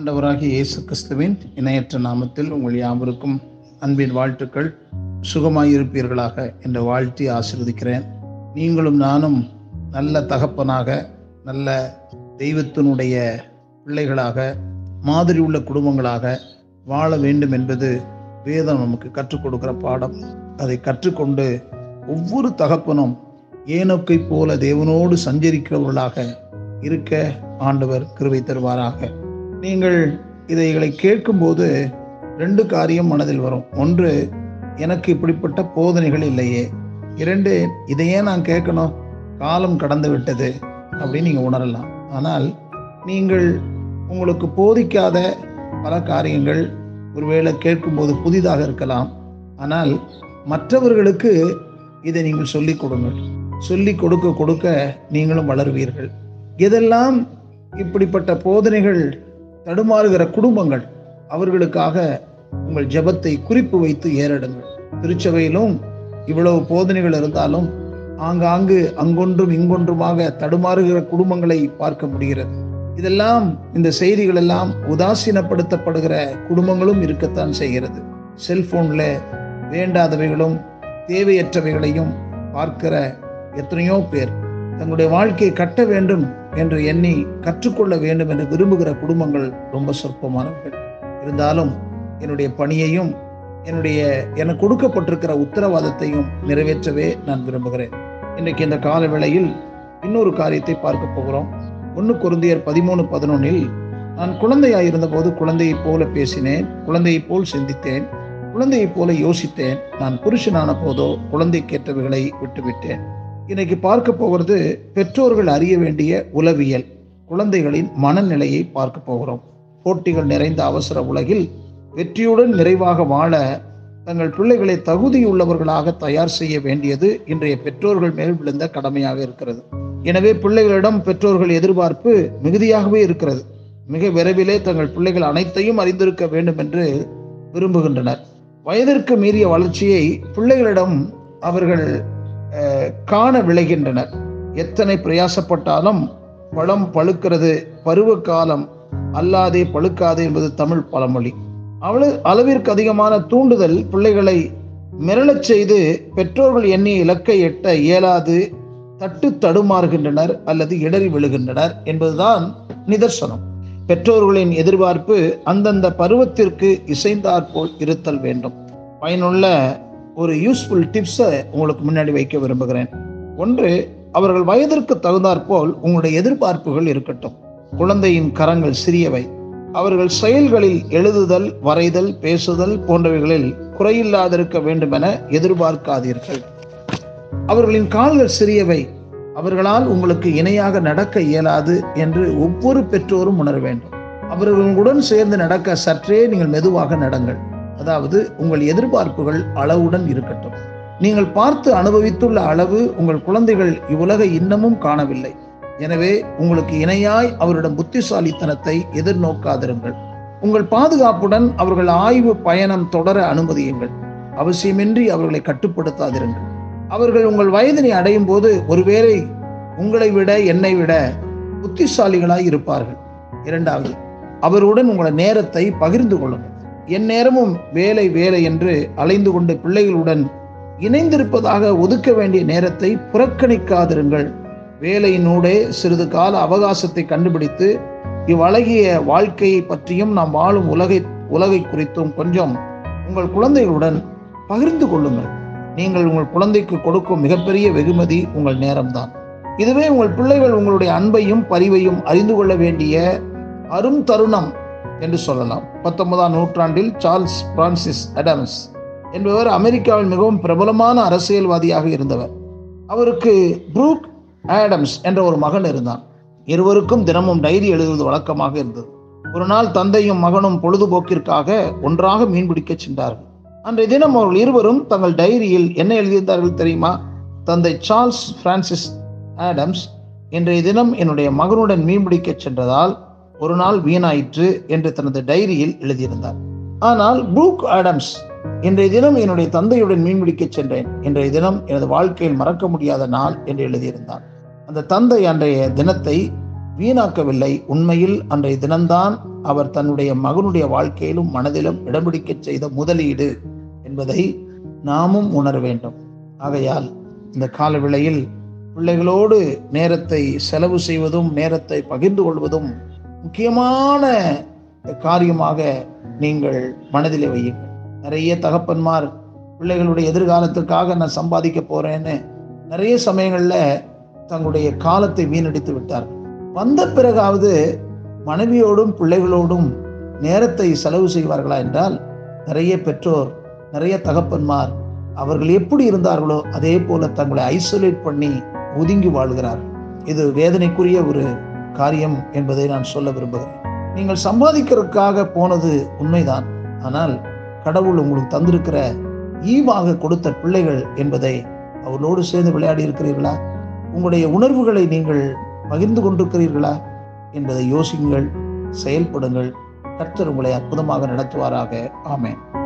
ஆண்டவராகிய இயேசு கிறிஸ்துவின் இணையற்ற நாமத்தில் உங்கள் யாவருக்கும் அன்பின் வாழ்த்துக்கள் சுகமாயிருப்பீர்களாக என்று வாழ்த்தி ஆசீர்வதிக்கிறேன் நீங்களும் நானும் நல்ல தகப்பனாக நல்ல தெய்வத்தினுடைய பிள்ளைகளாக மாதிரி உள்ள குடும்பங்களாக வாழ வேண்டும் என்பது வேதம் நமக்கு கற்றுக் கொடுக்கிற பாடம் அதை கற்றுக்கொண்டு ஒவ்வொரு தகப்பனும் ஏனோக்கை போல தேவனோடு சஞ்சரிக்கிறவர்களாக இருக்க ஆண்டவர் கிருபை தருவாராக நீங்கள் இதைகளை கேட்கும்போது ரெண்டு காரியம் மனதில் வரும் ஒன்று எனக்கு இப்படிப்பட்ட போதனைகள் இல்லையே இரண்டு இதையே நான் கேட்கணும் காலம் கடந்து விட்டது அப்படின்னு நீங்கள் உணரலாம் ஆனால் நீங்கள் உங்களுக்கு போதிக்காத பல காரியங்கள் ஒருவேளை கேட்கும்போது புதிதாக இருக்கலாம் ஆனால் மற்றவர்களுக்கு இதை நீங்கள் சொல்லிக் கொடுங்கள் சொல்லி கொடுக்க கொடுக்க நீங்களும் வளருவீர்கள் எதெல்லாம் இப்படிப்பட்ட போதனைகள் தடுமாறுகிற குடும்பங்கள் அவர்களுக்காக உங்கள் ஜெபத்தை குறிப்பு வைத்து ஏறிடுங்கள் திருச்சபையிலும் இவ்வளவு போதனைகள் இருந்தாலும் ஆங்காங்கு அங்கொன்றும் இங்கொன்றுமாக தடுமாறுகிற குடும்பங்களை பார்க்க முடிகிறது இதெல்லாம் இந்த செய்திகள் எல்லாம் உதாசீனப்படுத்தப்படுகிற குடும்பங்களும் இருக்கத்தான் செய்கிறது செல்போன்ல வேண்டாதவைகளும் தேவையற்றவைகளையும் பார்க்கிற எத்தனையோ பேர் தங்களுடைய வாழ்க்கையை கட்ட வேண்டும் என்று எண்ணி கற்றுக்கொள்ள வேண்டும் என்று விரும்புகிற குடும்பங்கள் ரொம்ப சொற்பமானவர்கள் இருந்தாலும் என்னுடைய பணியையும் என்னுடைய எனக்கு கொடுக்கப்பட்டிருக்கிற உத்தரவாதத்தையும் நிறைவேற்றவே நான் விரும்புகிறேன் இன்றைக்கு இந்த கால வேளையில் இன்னொரு காரியத்தை பார்க்க போகிறோம் ஒன்று குருந்தியர் பதிமூணு பதினொன்னில் நான் குழந்தையாயிருந்த போது குழந்தையைப் போல பேசினேன் குழந்தையைப் போல் சிந்தித்தேன் குழந்தையைப் போல யோசித்தேன் நான் புருஷனான போதோ குழந்தைக்கேற்றவைகளை விட்டுவிட்டேன் இன்னைக்கு பார்க்க போகிறது பெற்றோர்கள் அறிய வேண்டிய உளவியல் குழந்தைகளின் மனநிலையை பார்க்க போகிறோம் போட்டிகள் நிறைந்த அவசர உலகில் வெற்றியுடன் நிறைவாக வாழ தங்கள் பிள்ளைகளை தகுதியுள்ளவர்களாக தயார் செய்ய வேண்டியது இன்றைய பெற்றோர்கள் மேல் விழுந்த கடமையாக இருக்கிறது எனவே பிள்ளைகளிடம் பெற்றோர்கள் எதிர்பார்ப்பு மிகுதியாகவே இருக்கிறது மிக விரைவிலே தங்கள் பிள்ளைகள் அனைத்தையும் அறிந்திருக்க வேண்டும் என்று விரும்புகின்றனர் வயதிற்கு மீறிய வளர்ச்சியை பிள்ளைகளிடம் அவர்கள் காண விளைகின்றனர் எத்தனை பிரயாசப்பட்டாலும் பழம் பழுக்கிறது பருவ காலம் அல்லாதே பழுக்காது என்பது தமிழ் பழமொழி அவளு அளவிற்கு அதிகமான தூண்டுதல் பிள்ளைகளை மிரளச் செய்து பெற்றோர்கள் எண்ணிய இலக்கை எட்ட இயலாது தட்டு தடுமாறுகின்றனர் அல்லது இடறி விழுகின்றனர் என்பதுதான் நிதர்சனம் பெற்றோர்களின் எதிர்பார்ப்பு அந்தந்த பருவத்திற்கு இசைந்தாற்போல் இருத்தல் வேண்டும் பயனுள்ள ஒரு யூஸ்ஃபுல் டிப்ஸை உங்களுக்கு முன்னாடி வைக்க விரும்புகிறேன் ஒன்று அவர்கள் வயதிற்கு தகுந்தாற்போல் உங்களுடைய எதிர்பார்ப்புகள் இருக்கட்டும் குழந்தையின் கரங்கள் சிறியவை அவர்கள் செயல்களில் எழுதுதல் வரைதல் பேசுதல் போன்றவைகளில் குறையில்லாதிருக்க வேண்டும் என எதிர்பார்க்காதீர்கள் அவர்களின் கால்கள் சிறியவை அவர்களால் உங்களுக்கு இணையாக நடக்க இயலாது என்று ஒவ்வொரு பெற்றோரும் உணர வேண்டும் அவர்களுடன் சேர்ந்து நடக்க சற்றே நீங்கள் மெதுவாக நடங்கள் அதாவது உங்கள் எதிர்பார்ப்புகள் அளவுடன் இருக்கட்டும் நீங்கள் பார்த்து அனுபவித்துள்ள அளவு உங்கள் குழந்தைகள் இவ்வுலகை இன்னமும் காணவில்லை எனவே உங்களுக்கு இணையாய் அவரிடம் புத்திசாலித்தனத்தை எதிர்நோக்காதிருங்கள் உங்கள் பாதுகாப்புடன் அவர்கள் ஆய்வு பயணம் தொடர அனுமதியுங்கள் அவசியமின்றி அவர்களை கட்டுப்படுத்தாதிருங்கள் அவர்கள் உங்கள் வயதினை அடையும் போது ஒருவேளை உங்களை விட என்னை விட புத்திசாலிகளாய் இருப்பார்கள் இரண்டாவது அவருடன் உங்கள் நேரத்தை பகிர்ந்து கொள்ளுங்கள் என் நேரமும் வேலை வேலை என்று அலைந்து கொண்டு பிள்ளைகளுடன் இணைந்திருப்பதாக ஒதுக்க வேண்டிய நேரத்தை புறக்கணிக்காதிருங்கள் வேலையினூடே சிறிது கால அவகாசத்தை கண்டுபிடித்து இவ்வழகிய வாழ்க்கையை பற்றியும் நாம் வாழும் உலகை உலகை குறித்தும் கொஞ்சம் உங்கள் குழந்தைகளுடன் பகிர்ந்து கொள்ளுங்கள் நீங்கள் உங்கள் குழந்தைக்கு கொடுக்கும் மிகப்பெரிய வெகுமதி உங்கள் நேரம்தான் இதுவே உங்கள் பிள்ளைகள் உங்களுடைய அன்பையும் பரிவையும் அறிந்து கொள்ள வேண்டிய அரும் தருணம் என்று சொல்லலாம் பத்தொன்பதாம் நூற்றாண்டில் சார்ல்ஸ் பிரான்சிஸ் அடம்ஸ் என்பவர் அமெரிக்காவில் மிகவும் பிரபலமான அரசியல்வாதியாக இருந்தவர் அவருக்கு ப்ரூக் ஆடம்ஸ் என்ற ஒரு மகன் இருந்தான் இருவருக்கும் தினமும் டைரி எழுதுவது வழக்கமாக இருந்தது ஒரு நாள் தந்தையும் மகனும் பொழுதுபோக்கிற்காக ஒன்றாக மீன்பிடிக்க சென்றார்கள் அன்றைய தினம் அவர்கள் இருவரும் தங்கள் டைரியில் என்ன எழுதியிருந்தார்கள் தெரியுமா தந்தை சார்ல்ஸ் பிரான்சிஸ் ஆடம்ஸ் இன்றைய தினம் என்னுடைய மகனுடன் மீன்பிடிக்க சென்றதால் ஒரு நாள் வீணாயிற்று என்று தனது டைரியில் எழுதியிருந்தார் ஆனால் ப்ரூக் ஆடம்ஸ் இன்றைய தினம் என்னுடைய தந்தையுடன் மீன்பிடிக்க சென்றேன் இன்றைய தினம் எனது வாழ்க்கையில் மறக்க முடியாத நாள் என்று எழுதியிருந்தார் அந்த தந்தை அன்றைய தினத்தை வீணாக்கவில்லை உண்மையில் அன்றைய தினம்தான் அவர் தன்னுடைய மகனுடைய வாழ்க்கையிலும் மனதிலும் இடம்பிடிக்கச் செய்த முதலீடு என்பதை நாமும் உணர வேண்டும் ஆகையால் இந்த கால வேளையில் பிள்ளைகளோடு நேரத்தை செலவு செய்வதும் நேரத்தை பகிர்ந்து கொள்வதும் முக்கியமான காரியமாக நீங்கள் மனதிலே வையுங்கள் நிறைய தகப்பன்மார் பிள்ளைகளுடைய எதிர்காலத்துக்காக நான் சம்பாதிக்க போறேன்னு நிறைய சமயங்கள்ல தங்களுடைய காலத்தை வீணடித்து விட்டார்கள் வந்த பிறகாவது மனைவியோடும் பிள்ளைகளோடும் நேரத்தை செலவு செய்வார்களா என்றால் நிறைய பெற்றோர் நிறைய தகப்பன்மார் அவர்கள் எப்படி இருந்தார்களோ அதே போல தங்களை ஐசோலேட் பண்ணி ஒதுங்கி வாழ்கிறார் இது வேதனைக்குரிய ஒரு காரியம் என்பதை நான் சொல்ல விரும்புகிறேன் நீங்கள் சம்பாதிக்கிறதுக்காக போனது உண்மைதான் ஆனால் கடவுள் உங்களுக்கு தந்திருக்கிற ஈவாக கொடுத்த பிள்ளைகள் என்பதை அவர்களோடு சேர்ந்து விளையாடி இருக்கிறீர்களா உங்களுடைய உணர்வுகளை நீங்கள் பகிர்ந்து கொண்டிருக்கிறீர்களா என்பதை யோசியுங்கள் செயல்படுங்கள் கர்த்தர் உங்களை அற்புதமாக நடத்துவாராக ஆமேன்